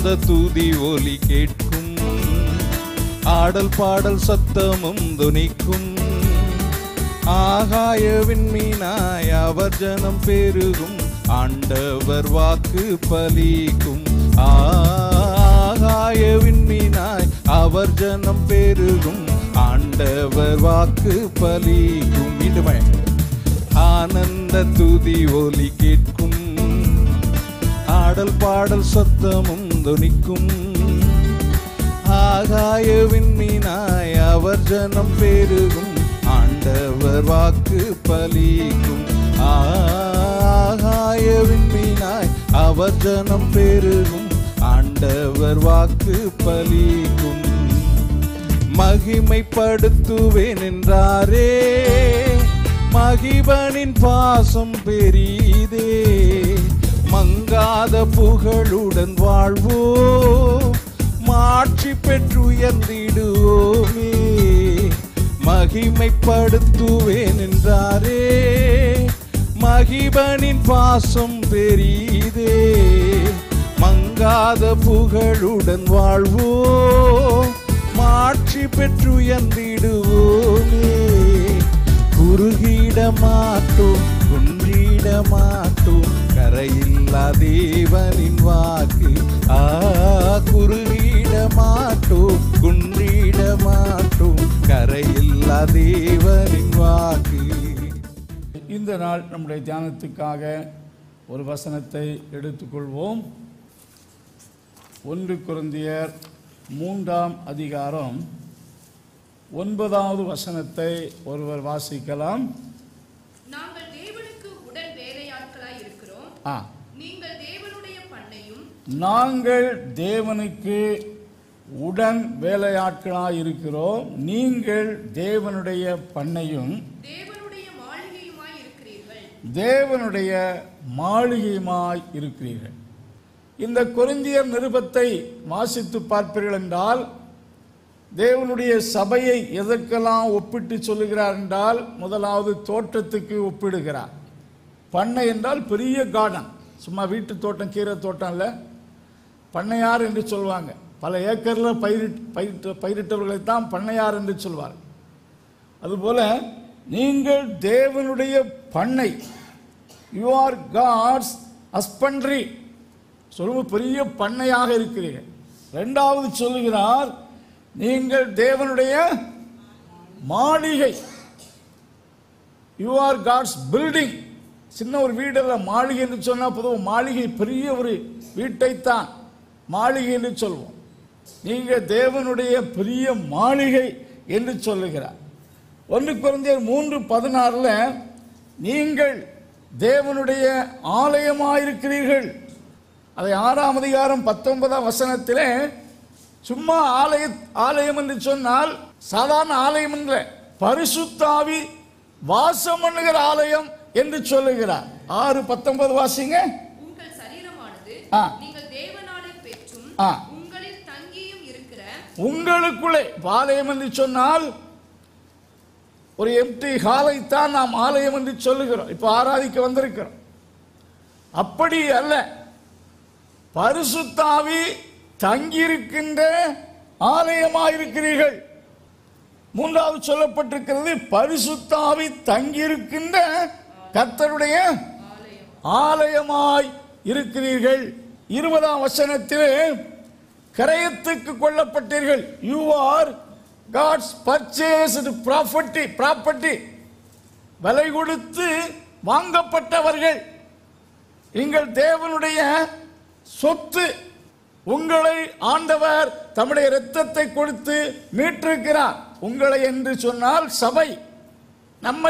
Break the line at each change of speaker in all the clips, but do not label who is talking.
ஆனந்த தூதி ஒலி கேட்கும் ஆடல் பாடல் சத்தமும் துணிக்கும் ஆகாய விண்மீனாய் அவர் ஜனம் பெருகும் ஆண்டவர் வாக்கு பலிக்கும் ஆகாய விண்மீனாய் அவர் ஜனம் பெருகும் ஆண்டவர் வாக்கு பலிக்கும் மீண்டும் ஆனந்த துதி ஒலி கேட்கும் ஆடல் பாடல் சத்தமும் துணிக்கும் ஆகாய விண்மீனாய் அவர் ஜனம் பெருகும் ஆண்டவர் வாக்கு பலிக்கும் ஆகாய விண்மீனாய் அவர் ஜனம் பெருகும் ஆண்டவர் வாக்கு பலிக்கும் மகிமைப்படுத்துவேன் என்றாரே மகிபனின் பாசம் பெரிதே மங்காத புகழுடன் வாழ்வோ மாட்சி பெற்றுயர்ந்திடுவோமே மகிமைப்படுத்துவேன் என்றாரே மகிபனின் பாசம் பெரிதே மங்காத புகழுடன் வாழ்வோ மாட்சி பெற்றுயர்ந்திடுவோமே குறுகிட மாட்டோம் குன்றிட மாட்டோம் கரையில்லா தேவனின் வாக்கு ஆ குறுகிட மாட்டோம் குன்றிட மாட்டோம் கரையில்லா தேவனின் வாக்கு
இந்த நாள் நம்முடைய தியானத்துக்காக ஒரு வசனத்தை எடுத்துக்கொள்வோம் ஒன்று குருந்தியர் மூன்றாம் அதிகாரம் ஒன்பதாவது வசனத்தை ஒருவர் வாசிக்கலாம்
நாங்கள் தேவனுக்கு உடன் வேலையாட்களாய் இருக்கிறோம்
ஆ
நீங்கள் தேவனுடைய பண்ணையும்
நாங்கள் தேவனுக்கு உடன் வேலையாட்களாய் இருக்கிறோம் நீங்கள் தேவனுடைய பண்ணையும்
தேவனுடைய மாளிகையுமாய் இருக்கிறீர்கள்
தேவனுடைய மாளிகையுமாய் இருக்கிறீர்கள் இந்த கொரிந்தியர் நிருபத்தை வாசித்து பார்ப்பீர்கள் என்றால் தேவனுடைய சபையை எதற்கெல்லாம் ஒப்பிட்டு சொல்லுகிறார் என்றால் முதலாவது தோட்டத்துக்கு ஒப்பிடுகிறார் பண்ணை என்றால் பெரிய கார்டன் சும்மா வீட்டு தோட்டம் கீரை தோட்டம் இல்லை பண்ணையார் என்று சொல்லுவாங்க பல ஏக்கரில் பயிரிட் பயிரிட்ட பயிரிட்டவர்களை தான் பண்ணையார் என்று சொல்வார் அதுபோல நீங்கள் தேவனுடைய பண்ணை யூ ஆர் காட்ஸ் ஹஸ்பண்ட்ரி சொல்லும் பெரிய பண்ணையாக இருக்கிறீர்கள் ரெண்டாவது சொல்லுகிறார் நீங்கள் தேவனுடைய மாளிகை யூ ஆர் காட்ஸ் பில்டிங் சின்ன ஒரு வீடல்ல மாளிகை என்று சொன்னால் பொதுவாக மாளிகை பெரிய ஒரு வீட்டைத்தான் மாளிகை என்று சொல்வோம் நீங்கள் தேவனுடைய பெரிய மாளிகை என்று சொல்லுகிறார் ஒன்று குறைந்தர் மூன்று பதினாறுல நீங்கள் தேவனுடைய ஆலயமாயிருக்கிறீர்கள் அதை ஆறாம் அதிகாரம் பத்தொன்பதாம் வசனத்திலே சும்மா ஆலய ஆலயம் என்று சொன்னால் சாதாரண ஆலயம் என்ற பரிசுத்தாவி வாசம் பண்ணுகிற ஆலயம் என்று சொல்லுகிறார் ஆறு பத்தொன்பது வாசிங்க
உங்கள் சரீரமானது
ஆ.
நீங்கள் தேவனாலே பெற்றும்
ஆ.
உங்களில் தங்கியும் இருக்கிற
உங்களுக்குள்ளே இப்ப ஆலயம் என்று சொன்னால் ஒரு எம்டி ஹாலைத்தான் நாம் ஆலயம் என்று சொல்லுகிறோம் இப்ப ஆராதிக்க வந்திருக்கிறோம் அப்படி அல்ல பரிசுத்தாவி தங்கியிருக்கின்ற ஆலயமாயிருக்கிறீர்கள் மூன்றாவது சொல்லப்பட்டிருக்கிறது பரிசுத்தாவி தங்கியிருக்கின்ற கர்த்தருடைய ஆலயமாய் இருக்கிறீர்கள் இருபதாம் வசனத்திலே கிரயத்துக்கு கொல்லப்பட்டீர்கள் you are God's purchased property property விலை கொடுத்து வாங்கப்பட்டவர்கள் நீங்கள் தேவனுடைய சொத்து உங்களை ஆண்டவர் தம்முடைய இரத்தத்தை கொடுத்து மீட்டிருக்கிறார் உங்களை என்று சொன்னால் சபை நம்மை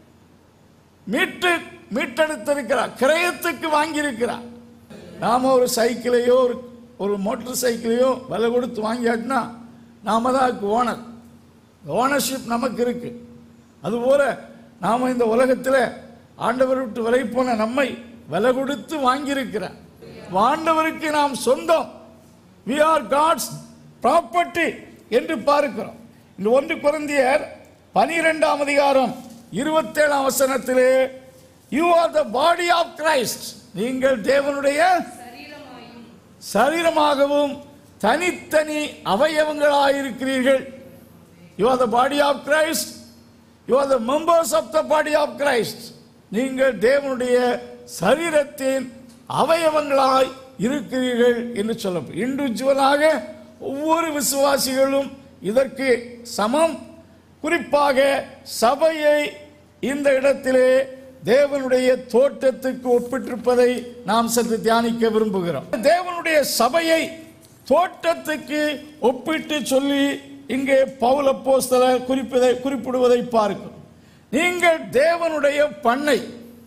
மீட்டு மீட்டெடுத்திருக்கிறார் கிரயத்துக்கு வாங்கியிருக்கிறார் நாம ஒரு சைக்கிளையோ ஒரு ஒரு மோட்டார் சைக்கிளையோ விலை கொடுத்து வாங்கியாட்டினா நாம தான் அதுக்கு ஓனர் ஓனர்ஷிப் நமக்கு இருக்கு அதுபோல நாம இந்த உலகத்தில் ஆண்டவர் விட்டு விலை போன நம்மை விலை கொடுத்து வாங்கியிருக்கிறார் ஆண்டவருக்கு நாம் சொந்தம் வி ஆர் காட்ஸ் ப்ராப்பர்ட்டி என்று பார்க்கிறோம் இந்த ஒன்று குழந்தையர் பனிரெண்டாம் அதிகாரம் இருபத்தேழாம் வசனத்திலே you are the body of Christ நீங்கள் தேவனுடைய
சரீரமாயும்
சரீரமாகவும் தனித்தனி அவயவங்களாயிருக்கிறீர்கள் you are the body of Christ you are the members of the body of Christ நீங்கள் தேவனுடைய சரீரத்தின் அவயவங்களாய் இருக்கிறீர்கள் என்று சொல்லப்படும் இண்டிவிஜுவலாக ஒவ்வொரு விசுவாசிகளும் இதற்கு சமம் குறிப்பாக சபையை இந்த இடத்திலே தேவனுடைய தோட்டத்துக்கு ஒப்பிட்டிருப்பதை நாம் சற்று தியானிக்க விரும்புகிறோம் தேவனுடைய சபையை தோட்டத்துக்கு ஒப்பிட்டு சொல்லி இங்கே பவுல போஸ்தல குறிப்பதை குறிப்பிடுவதை பார்க்கிறோம் நீங்கள் தேவனுடைய பண்ணை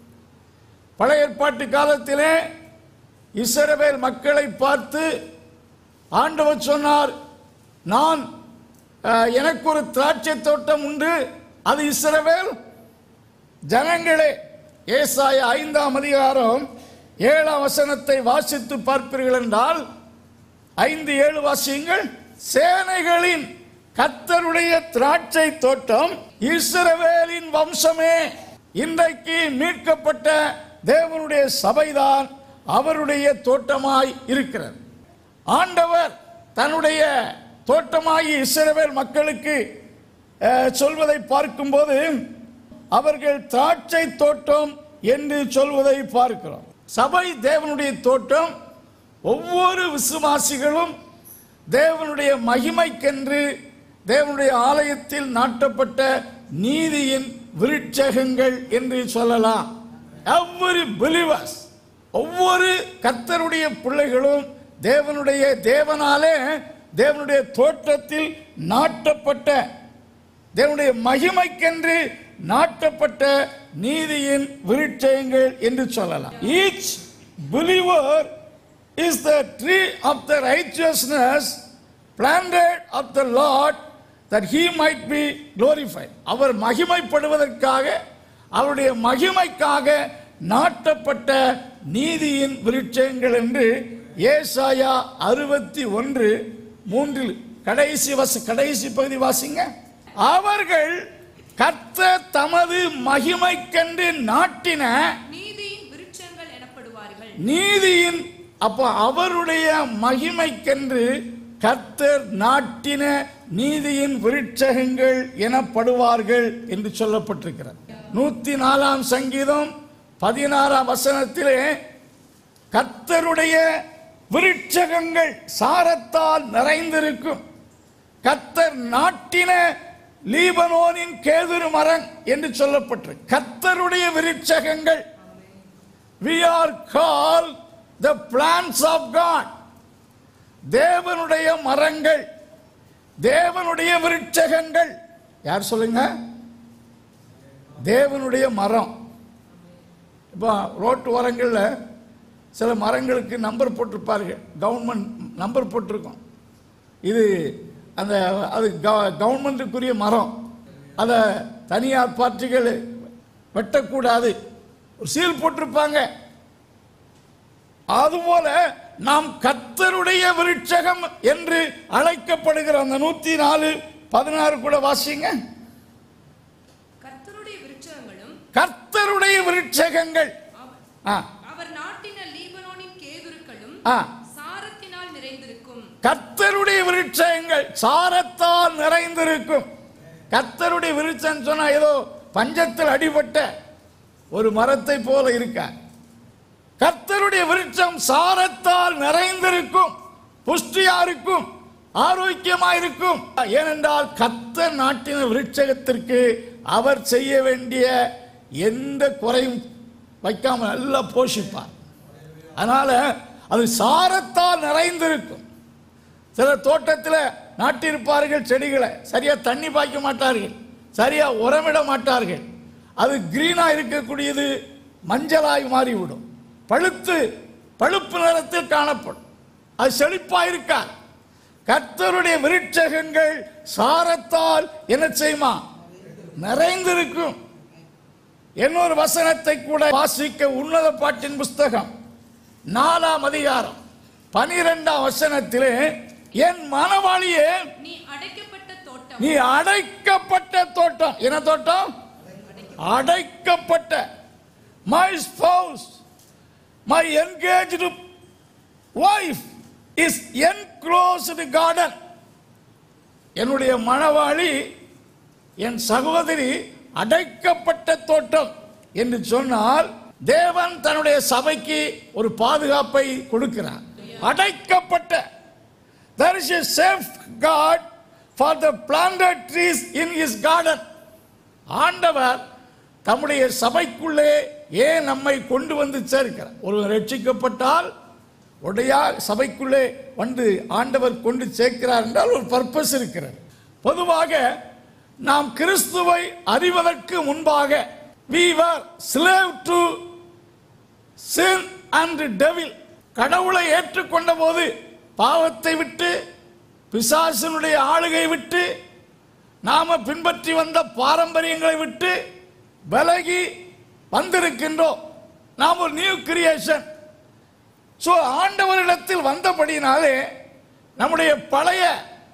பழைய ஏற்பாட்டு காலத்திலே இஸ்ரவேல் மக்களை பார்த்து ஆண்டவர் சொன்னார் நான் அஹ், எனக்கு ஒரு திராட்சை தோட்டம் உண்டு அது இஸ்ரவேல் ஜனங்களே ஏசாய ஐந்தாம் அதிகாரம் ஏழாம் வசனத்தை வாசித்து பார்ப்பீர்கள் என்றால் ஐந்து ஏழு வாசியங்கள் சேனைகளின் கத்தருடைய திராட்சை தோட்டம் இஸ்ரவேலின் வம்சமே இன்றைக்கு மீட்கப்பட்ட தேவனுடைய சபைதான் அவருடைய தோட்டமாய் இருக்கிறது ஆண்டவர் தன்னுடைய தோட்டமாகி இஸ்ரவேல் மக்களுக்கு அஹ், சொல்வதை பார்க்கும்போது அவர்கள் திராட்சை தோட்டம் என்று சொல்வதை பார்க்கிறோம் சபை தேவனுடைய தோட்டம் ஒவ்வொரு விசுவாசிகளும் தேவனுடைய மகிமைக்கென்று தேவனுடைய ஆலயத்தில் நாட்டப்பட்ட நீதியின் விருட்சகங்கள் என்று சொல்லலாம் எவ்வொரு பிலிவர்ஸ் ஒவ்வொரு கர்த்தருடைய பிள்ளைகளும் தேவனுடைய தேவனாலே தேவனுடைய தோட்டத்தில் நாட்டப்பட்ட தேவனுடைய மகிமைக்கென்று நாட்டப்பட்ட நீதியின் விருட்சயங்கள் என்று சொல்லலாம் each believer is the tree of the righteousness planted of the Lord that he might be glorified அவர் மகிமைப்படுவதற்காக அவருடைய மகிமைக்காக நாட்டப்பட்ட நீதியின் விருட்சங்கள் என்று ஏசாயா அறுபத்தி ஒன்று மூன்றில் கடைசி வச கடைசி பகுதி வாசிங்க அவர்கள் கர்த்தர் தமது மகிமைக்கென்று நாட்டின
நீதியின் விருட்சங்கள் எனப்படுவார்கள்
நீதியின் அப்ப அவருடைய மகிமைக்கென்று கர்த்தர் நாட்டின நீதியின் விருட்சகங்கள் எனப்படுவார்கள் என்று சொல்லப்பட்டிருக்கிறது நூத்தி நாலாம் சங்கீதம் பதினாறாம் வசனத்திலே கர்த்தருடைய விருட்சகங்கள் சாரத்தால் நிறைந்திருக்கும் கர்த்தர் நாட்டின லீபனோனின் கேதுரு மரம் என்று சொல்லப்பட்டிருக்கு கர்த்தருடைய விருட்சகங்கள் we are called the plants of God தேவனுடைய மரங்கள் தேவனுடைய விருட்சகங்கள் யார் சொல்லுங்க தேவனுடைய மரம் இப்போ ரோட்டு ஓரங்களில் சில மரங்களுக்கு நம்பர் போட்டிருப்பார்கள் கவர்மெண்ட் நம்பர் போட்டிருக்கோம் இது அந்த அது கவ- கவர்மெண்ட்டுக்குரிய மரம் அதை தனியார் பார்ட்டிகள் வெட்டக்கூடாது ஒரு சீல் போட்டிருப்பாங்க அதுபோல நாம் கர்த்தருடைய விருட்சகம் என்று அழைக்கப்படுகிற அந்த நூத்தி நாலு பதினாறு கூட வாசிங்க
கர்த்தருடைய விருட்சங்களும்
கர்த்தருடைய விருட்சகங்கள்
அவ-
ஆ,
அவர் நாட்டின லீபனோனின் கேதுருக்களும்
ஆ.
சாரத்தினால் நிறைந்திருக்கும்
கர்த்தருடைய விருட்சகங்கள் சாரத்தால் நிறைந்திருக்கும் கர்த்தருடைய விருட்சம் சொன்னா ஏதோ பஞ்சத்தில் அடிபட்ட ஒரு மரத்தை போல இருக்க கர்த்தருடைய விருட்சம் சாரத்தால் நிறைந்திருக்கும் புஷ்டியா இருக்கும் ஆரோக்கியமா இருக்கும் ஏனென்றால் கர்த்தர் நாட்டின விருட்சகத்திற்கு அவர் செய்ய வேண்டிய எந்த குறையும் வைக்காம நல்லா போஷிப்பார் அதனால அது சாரத்தால் நிறைந்திருக்கும் சில தோட்டத்தில் நாட்டியிருப்பார்கள் செடிகளை சரியா தண்ணி பாய்க்க மாட்டார்கள் சரியா உரமிட மாட்டார்கள் அது கிரீனா இருக்கக்கூடியது மஞ்சளாய் மாறிவிடும் பழுத்து பழுப்பு நிறத்தில் காணப்படும் அது செழிப்பா இருக்காது கர்த்தருடைய விருட்சகங்கள் சாரத்தால் என்ன செய்யுமா நிறைந்திருக்கும் இன்னொரு வசனத்தை கூட வாசிக்க உன்னத பாட்டின் புஸ்தகம் நாலாம் அதிகாரம் பனிரெண்டாம் வசனத்திலே என் மனவாளியே
நீ அடைக்கப்பட்ட தோட்டம்
நீ அடைக்கப்பட்ட தோட்டம் என்ன தோட்டம் அடைக்கப்பட்ட my spouse my engaged wife is enclosed garden என்னுடைய மணவாளி என் சகோதரி அடைக்கப்பட்ட தோட்டம் என்று சொன்னால் தேவன் தன்னுடைய சபைக்கு ஒரு பாதுகாப்பை கொடுக்கிறார் அடைக்கப்பட்ட there is a safeguard for the planted trees in his garden ஆண்டவர் தம்முடைய சபைக்குள்ளே ஏன் நம்மை கொண்டு வந்து சேர்க்கிறார் ஒருவர் ரட்சிக்கப்பட்டால் உடையா சபைக்குள்ளே வந்து ஆண்டவர் கொண்டு சேர்க்கிறார் என்றால் ஒரு பர்பஸ் இருக்கிறது பொதுவாக நாம் கிறிஸ்துவை அறிவதற்கு முன்பாக we were slave to sin and devil கடவுளை ஏற்றுக்கொண்ட போது பாவத்தை விட்டு பிசாசினுடைய ஆளுகை விட்டு நாம பின்பற்றி வந்த பாரம்பரியங்களை விட்டு விலகி வந்திருக்கின்றோம் நாம் ஒரு நியூ கிரியேஷன் ஸோ ஆண்டவரிடத்தில் வந்தபடினாலே நம்முடைய பழைய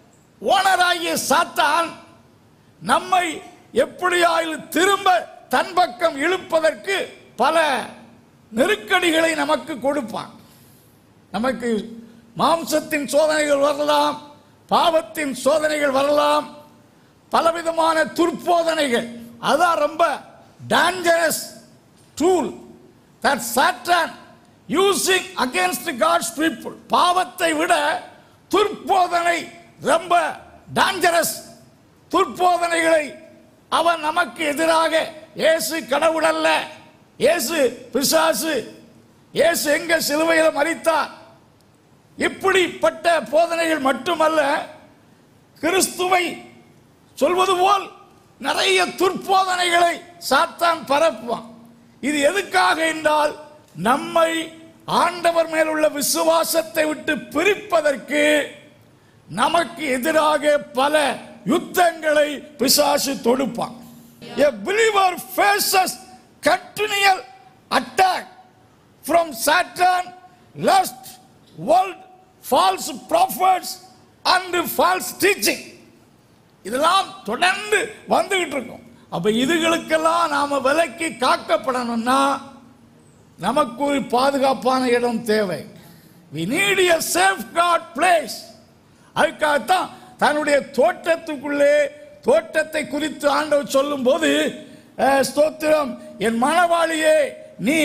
ஓனராகிய சாத்தான் நம்மை எப்படியாயில் திரும்ப தன் பக்கம் இழுப்பதற்கு பல நெருக்கடிகளை நமக்கு கொடுப்பான் நமக்கு மாம்சத்தின் சோதனைகள் வரலாம் பாவத்தின் சோதனைகள் வரலாம் பலவிதமான துர்போதனைகள் அதான் ரொம்ப dangerous tool that Satan using against God's people பாவத்தை விட துர்போதனை ரொம்ப டேஞ்சரஸ் துர்போதனைகளை அவன் நமக்கு எதிராக இயேசு கடவுள் அல்ல இயேசு பிசாசு இயேசு எங்க சிலுவையில் மறித்தார் இப்படிப்பட்ட போதனைகள் மட்டுமல்ல கிறிஸ்துவை சொல்வது போல் நிறைய துர்போதனைகளை சாத்தான் பரப்புவான் இது எதுக்காக என்றால் நம்மை ஆண்டவர் மேல் உள்ள விசுவாசத்தை விட்டு பிரிப்பதற்கு நமக்கு எதிராக பல யுத்தங்களை பிசாசு தொடுப்பான் A believer faces continual attack from Satan, lust, world, false prophets and false teaching. இதெல்லாம் தொடர்ந்து வந்துகிட்டு இருக்கும் அப்ப இதுகளுக்கெல்லாம் நாம விலக்கி காக்கப்படணும்னா நமக்கு ஒரு பாதுகாப்பான இடம் தேவை we need a safeguard place அதுக்காகத்தான் தன்னுடைய தோட்டத்துக்குள்ளே தோட்டத்தை குறித்து ஆண்டவர் சொல்லும் போது ஸ்தோத்திரம் என் மனவாளியே நீ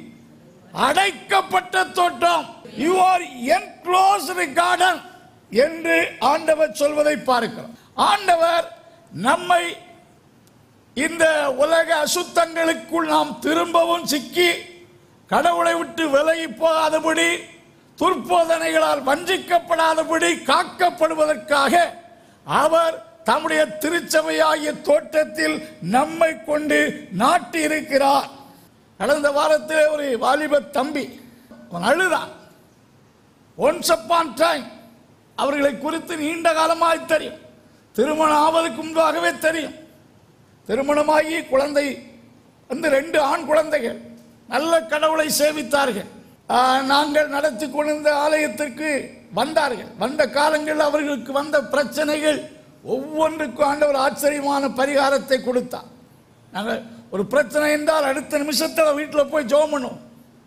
அடைக்கப்பட்ட தோட்டம் யூ ஆர் என்க்ளோஸ்டு கார்டன் என்று ஆண்டவர் சொல்வதை பார்க்கிறோம் ஆண்டவர் நம்மை இந்த உலக அசுத்தங்களுக்குள் நாம் திரும்பவும் சிக்கி கடவுளை விட்டு விலகி போகாதபடி துர்போதனைகளால் வஞ்சிக்கப்படாதபடி காக்கப்படுவதற்காக அவர் தம்முடைய திருச்சபையாகிய தோட்டத்தில் நம்மை கொண்டு நாட்டி இருக்கிறார் கடந்த வாரத்தில் ஒரு வாலிப தம்பி அவன் அழுதான் ஒன்ஸ் அப்பான் டைம் அவர்களை குறித்து நீண்ட காலமாய் தெரியும் திருமணம் ஆவதற்கு முன்பாகவே தெரியும் திருமணமாகி குழந்தை வந்து ரெண்டு ஆண் குழந்தைகள் நல்ல கடவுளை சேவித்தார்கள் ஆ, நாங்கள் நடத்தி கொண்டிருந்த ஆலயத்திற்கு வந்தார்கள் வந்த காலங்களில் அவர்களுக்கு வந்த பிரச்சனைகள் ஒவ்வொன்றுக்கும் ஆண்டவர் ஆச்சரியமான பரிகாரத்தை கொடுத்தார் நாங்கள் ஒரு பிரச்சனை என்றால் அடுத்த நிமிஷத்தில் வீட்டில் போய் ஜெபம் பண்ணுவோம்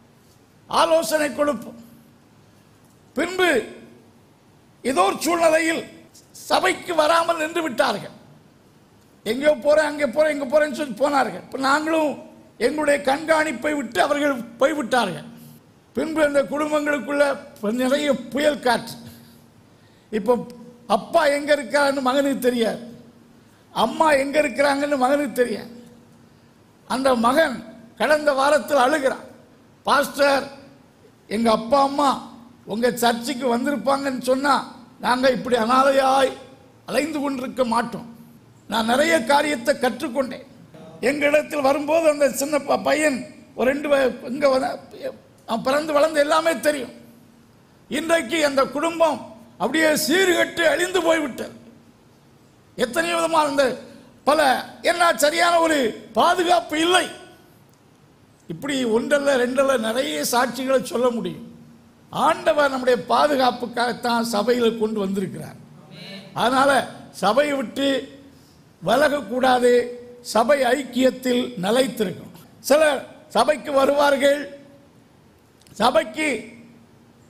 ஆலோசனை கொடுப்போம் பின்பு ஏதோ ஒரு சூழ்நிலையில் சபைக்கு வராமல் நின்று விட்டார்கள் எங்கேயோ போறேன் அங்கே போறேன் இங்கே போறேன்னு சொல்லி போனார்கள் இப்போ நாங்களும் எங்களுடைய கண்காணிப்பை விட்டு அவர்கள் போய்விட்டார்கள் பின்பு அந்த குடும்பங்களுக்குள்ள நிறைய புயல் காற்று இப்போ அப்பா எங்க இருக்காருன்னு மகனுக்கு தெரியாது அம்மா எங்க இருக்கிறாங்கன்னு மகனுக்கு தெரியாது அந்த மகன் கடந்த வாரத்தில் அழுகிறான் பாஸ்டர் எங்க அப்பா அம்மா உங்க சர்ச்சுக்கு வந்திருப்பாங்கன்னு சொன்னா நாங்க இப்படி அனாதையாய் அலைந்து கொண்டிருக்க மாட்டோம் நான் நிறைய காரியத்தை கற்றுக்கொண்டேன் எங்க இடத்தில் வரும்போது அந்த சின்ன ப- பையன் ஒரு ரெண்டு வய- இங்க வந்த- அவன் பிறந்து வளர்ந்து எல்லாமே தெரியும் இன்றைக்கு அந்த குடும்பம் அப்படியே சீர்கட்டு அழிந்து போய்விட்டது எத்தனையோ விதமான அந்த பல என்ன சரியான ஒரு பாதுகாப்பு இல்லை இப்படி ஒன்றல்ல ரெண்டல்ல நிறைய சாட்சிகளை சொல்ல முடியும் ஆண்டவர் நம்முடைய பாதுகாப்புக்காகத்தான் சபையில் கொண்டு வந்திருக்கிறார் அதனால சபையை விட்டு விலகக்கூடாது சபை ஐக்கியத்தில் நிலைத்திருக்கும் சிலர் சபைக்கு வருவார்கள் சபைக்கு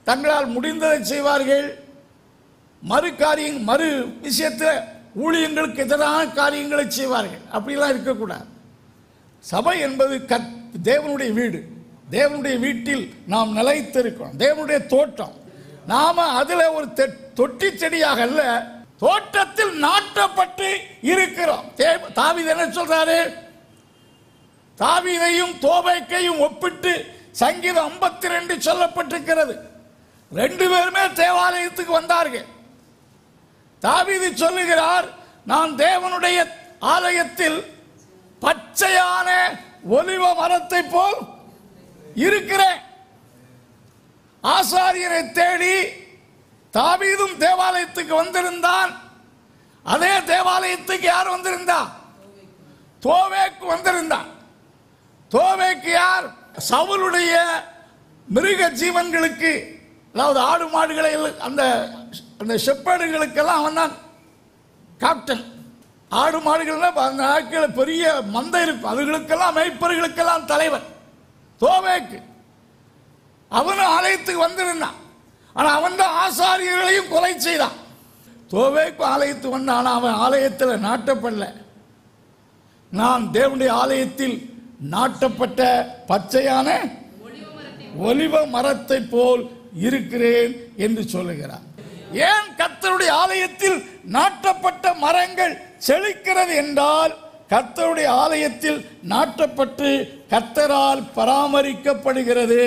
தங்களால் முடிந்ததை செய்வார்கள் மறு காரியம் மறு விஷயத்தில் ஊழியங்களுக்கு எதிரான காரியங்களை செய்வார்கள் அப்படிலாம் இருக்கக்கூடாது சபை என்பது கத் தேவனுடைய வீடு தேவனுடைய வீட்டில் நாம் நிலைத்திருக்கிறோம் தேவனுடைய தோட்டம் நாம அதுல ஒரு தெ- தொட்டி செடியாக அல்ல தோட்டத்தில் நாட்டப்பட்டு இருக்கிறோம் தே- தாவீது என்ன சொல்றாரு தாவீதையும் தோபைக்கையும் ஒப்பிட்டு சங்கீதம் 52 ரெண்டு சொல்லப்பட்டிருக்கிறது ரெண்டு பேருமே தேவாலயத்துக்கு வந்தார்கள் தாவீது சொல்லுகிறார் நான் தேவனுடைய ஆலயத்தில் பச்சையான ஒலிவ மரத்தை போல் இருக்கிறேன் ஆசாரியரை தேடி தாவீதும் தேவாலயத்துக்கு வந்திருந்தான் அதே தேவாலயத்துக்கு யார் வந்திருந்தா தோவேக்கு வந்திருந்தான் தோவேக்கு யார் சவுலுடைய மிருக ஜீவன்களுக்கு அதாவது ஆடு மாடுகளை எல்லாம் அந்த அந்த செப்பேடுகளுக்கெல்லாம் அவன் தான் கேப்டன் ஆடு மாடுகள்னா அந்த நாட்களில் பெரிய மந்தை இருக்கும் அதுகளுக்கெல்லாம் மேய்ப்பர்களுக்கெல்லாம் தலைவன் தோவேக்கு அவனும் ஆலயத்துக்கு வந்திருந்தான் ஆனா அவன் தான் ஆசாரியர்களையும் கொலை செய்தான் தோவேக்கு ஆலயத்துக்கு வந்தான் ஆனா அவன் ஆலயத்தில் நாட்டப்படல நான் தேவனுடைய ஆலயத்தில் நாட்டப்பட்ட பச்சையான ஒலிவ மரத்தை போல் இருக்கிறேன் என்று சொல்லுகிறார் ஏன் கர்த்தருடைய ஆலயத்தில் நாட்டப்பட்ட மரங்கள் செழிக்கிறது என்றால் கர்த்தருடைய ஆலயத்தில் நாட்டப்பட்டு கர்த்தரால் பராமரிக்கப்படுகிறது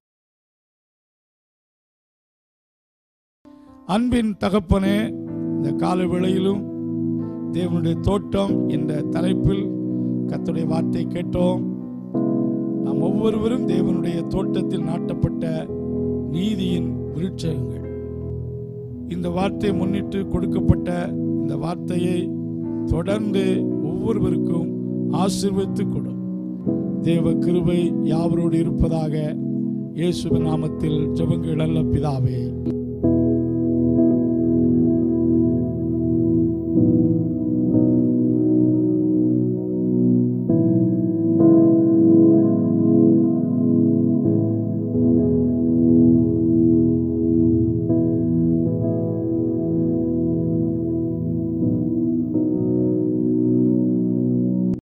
அன்பின் தகப்பனே இந்த கால வேளையிலும் தேவனுடைய தோட்டம் என்ற தலைப்பில் கர்த்தருடைய வார்த்தை கேட்டோம் நாம் ஒவ்வொருவரும் தேவனுடைய தோட்டத்தில் நாட்டப்பட்ட நீதியின் விருட்சகங்கள் இந்த வார்த்தை முன்னிட்டு கொடுக்கப்பட்ட இந்த வார்த்தையை தொடர்ந்து ஒவ்வொருவருக்கும் ஆசீர்வதித்து கொடும் தேவ கிருபை யாவரோடு இருப்பதாக இயேசுவின் நாமத்தில் ஜெபங்கள் அல்ல பிதாவே